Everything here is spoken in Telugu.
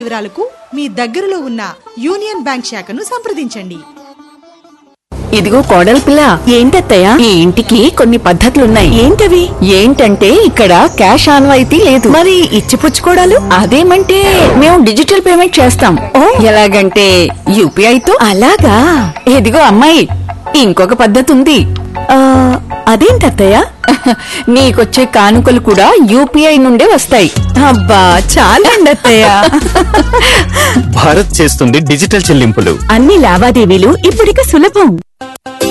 వివరాలకు మీ దగ్గరలో ఉన్న యూనియన్ బ్యాంక్ శాఖను సంప్రదించండి ఇదిగో కోడలి పిల్ల ఏంటత్తయ్యా ఈ ఇంటికి కొన్ని పద్ధతులున్నాయి ఏంటవి ఏంటంటే ఇక్కడ క్యాష్ ఆన్వాయితీ లేదు మరి ఇచ్చిపుచ్చుకోవడాలు అదేమంటే మేము డిజిటల్ పేమెంట్ చేస్తాం ఎలాగంటే యూపీఐ తో అలాగా ఇదిగో అమ్మాయి ఇంకొక పద్ధతి ఉంది అదేంటత్తయ్యా నీకొచ్చే కానుకలు కూడా యూపీఐ నుండే వస్తాయి అబ్బా చాలండి అత్తయ్య భారత్ చేస్తుంది డిజిటల్ చెల్లింపులు అన్ని లావాదేవీలు ఇప్పుడిక సులభం